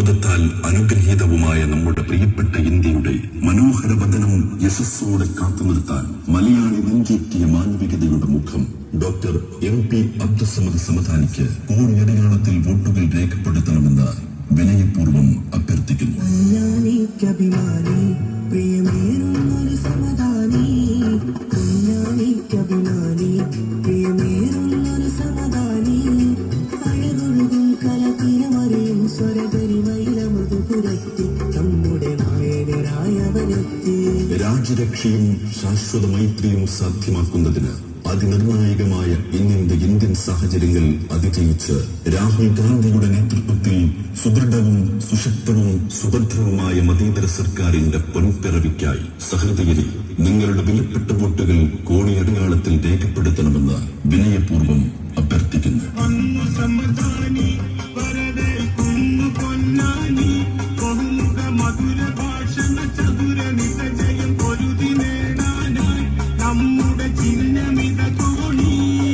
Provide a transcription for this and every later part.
അത്ഭുതത്താൽ അനുഗ്രഹീതവുമായ നമ്മുടെ പ്രിയപ്പെട്ട ഇന്ത്യയുടെ മനോഹര വചനം യശസ്സോടെ കാത്തുനിർത്താൻ മലയാളി നെഞ്ചേറ്റിയ മാനവികതയുടെ മുഖം ഡോക്ടർ എം പി അബ്ദുസമദ് സമദാനിക്ക് കോടിയടയാളത്തിൽ വോട്ടുകൾ രേഖപ്പെടുത്തണമെന്ന് വിനയപൂർവ്വം അഭ്യർത്ഥിക്കുന്നു കുഞ്ഞാണിക്കഭിമാനി പ്രിയമേറുന്നൊരു സമദാനി കുഞ്ഞാണിക്കഭിമാനി പ്രിയമേറുന്നൊരു സമദാനി അഴകൊഴുകും കലത്തിരമറിയും സ്വരകരി മൈലമൃദുപുരത്തി നമ്മുടെ നായകരായവനെത്തി രാജ്യരക്ഷയും ശാശ്വത മൈത്രിയും സാധ്യമാക്കുന്നതിന് അതിനിർണായകമായ ഇന്നിന്റെ ഇന്ത്യൻ സാഹചര്യങ്ങൾ അതിജയിച്ച് രാഹുൽ ഗാന്ധിയുടെ നേതൃത്വത്തിൽ സുദൃഢവും സുശക്തവും സുഭദ്രവുമായ മതേതര സർക്കാരിന്റെ പൊൻപിറവിക്കായി സഹൃദയരെ നിങ്ങളുടെ വിലപ്പെട്ട വോട്ടുകൾ കോണിയടയാളത്തിൽ രേഖപ്പെടുത്തണമെന്ന് വിനയപൂർവ്വം അഭ്യർത്ഥിക്കുന്നു വന്നു സമദാനി വരവേൽക്കുന്നു പൊന്നാനി ബഹുമുഖ മധുര ഭാഷണ ചതുര നിതജയം പൊരുതി നേടാനായി നമ്മുടെ ചിഹ്നമിത കോണി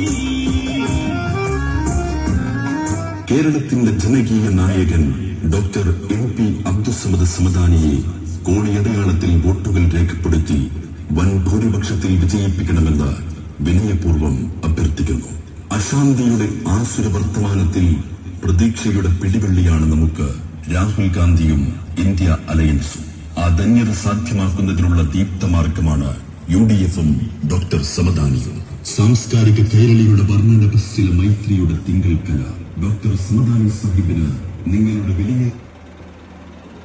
കേരളത്തിന്റെ ജനകീയ നായകൻ ഡോക്ടർ എം പി അബ്ദുസമദ് സമദാനിയെ കോണിയടയാളത്തിൽ വോട്ടുകൾ രേഖപ്പെടുത്തി വൻ ഭൂരിപക്ഷത്തിൽ വിജയിപ്പിക്കണമെന്ന് വിനയപൂർവ്വം അഭ്യർത്ഥിക്കുന്നു അശാന്തിയുടെ ആസുര വർത്തമാനത്തിൽ പ്രതീക്ഷയുടെ പിടിവള്ളിയാണ് നമുക്ക് രാഹുൽ ഗാന്ധിയും ഇന്ത്യ അലയൻസും ആ ധന്യത സാധ്യമാക്കുന്നതിനുള്ള ദീപ്തമാർഗമാണ് യു ഡി എഫും ഡോക്ടർ സമദാനിയും സാംസ്കാരിക കേരളിയുടെ വർണ്ണന ബസ്സിലെ മൈത്രിയുടെ തിങ്കൽക്കല ഡോക്ടർ സമദാനി സാഹിബിന് നിങ്ങളുടെ വലിയ